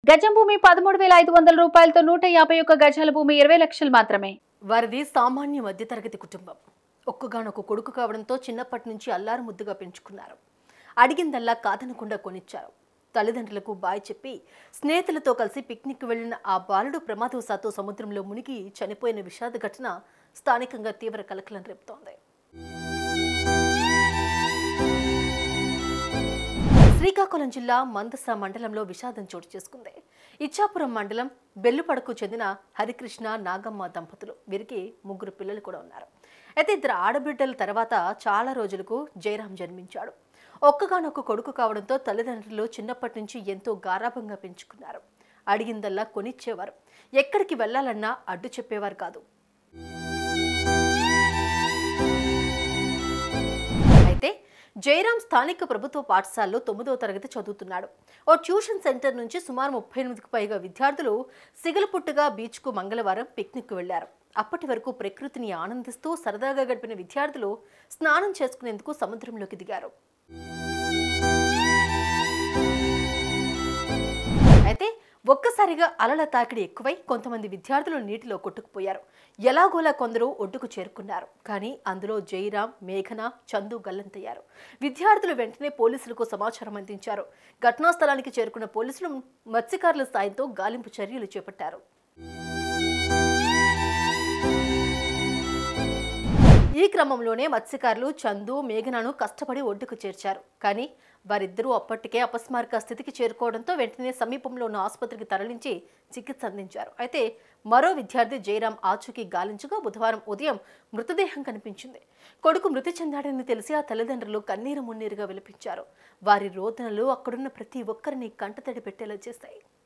గజం భూమి పదమూడు వేల ఐదు వందల రూపాయలతో నూట యాభై ఒక్క గజాల భూమి ఇరవై లక్షలు మాత్రమే వారిది సామాన్య మధ్యతరగతి కుటుంబం ఒక్కగానొక్క కొడుకు కావడంతో చిన్నప్పటి నుంచి అల్లారు ముద్దుగా పెంచుకున్నారు అడిగిందల్లా కాదనకుండా కొనిచ్చారు తల్లిదండ్రులకు బాయ్ చెప్పి స్నేహితులతో కలిసి పిక్నిక్ వెళ్లిన ఆ బాలుడు ప్రమాదవశాత్తు సముద్రంలో మునిగి చనిపోయిన విషాద ఘటన స్థానికంగా తీవ్ర కలకలం రేపుతోంది శ్రీకాకుళం జిల్లా మందస మండలంలో విషాదం చోటు చేసుకుంది ఇచ్చాపురం మండలం బెల్లుపడకు చెందిన హరికృష్ణ నాగమ్మ దంపతులు వీరికి ముగ్గురు పిల్లలు కూడా ఉన్నారు అయితే ఇద్దరు ఆడబిడ్డల తర్వాత చాలా రోజులకు జయరాం జన్మించాడు ఒక్కగానొక్క కొడుకు కావడంతో తల్లిదండ్రులు చిన్నప్పటి నుంచి ఎంతో గారాభంగా పెంచుకున్నారు అడిగిందల్లా కొనిచ్చేవారు ఎక్కడికి వెళ్ళాలన్నా అడ్డు చెప్పేవారు కాదు అయితే జయరాం స్థానిక ప్రభుత్వ పాఠశాలలో తొమ్మిదవ తరగతి చదువుతున్నాడు ఓ ట్యూషన్ సెంటర్ నుంచి సుమారు ముప్పై ఎనిమిదికి పైగా విద్యార్థులు సిగలపుట్టుగా బీచ్కు మంగళవారం పిక్నిక్ వెళ్లారు అప్పటి వరకు ప్రకృతిని ఆనందిస్తూ సరదాగా గడిపిన విద్యార్థులు స్నానం చేసుకునేందుకు సముద్రంలోకి దిగారు అయితే ఒక్కసారిగా అలల తాకిడి ఎక్కువై కొంతమంది విద్యార్థులు నీటిలో కొట్టుకుపోయారు ఎలాగోలా కొందరు ఒడ్డుకు చేరుకున్నారు కానీ అందులో జయరాం మేఘన చందు గల్లంతయ్యారు విద్యార్థులు వెంటనే పోలీసులకు సమాచారం అందించారు ఘటనా స్థలానికి చేరుకున్న పోలీసులు మత్స్యకారుల సాయంతో గాలింపు చర్యలు చేపట్టారు ఈ క్రమంలోనే మత్స్యకారులు చందు మేఘనను కష్టపడి ఒడ్డుకు చేర్చారు కానీ వారిద్దరూ అప్పటికే అపస్మారక స్థితికి చేరుకోవడంతో వెంటనే సమీపంలో ఉన్న ఆసుపత్రికి తరలించి చికిత్స అందించారు అయితే మరో విద్యార్థి జయరాం ఆచూకీ గాలించగా బుధవారం ఉదయం మృతదేహం కనిపించింది కొడుకు మృతి చెందాడని తెలిసి ఆ తల్లిదండ్రులు కన్నీరు మున్నీరుగా విలపించారు వారి రోదనలు అక్కడున్న ప్రతి ఒక్కరిని కంటతడి పెట్టేలా చేశాయి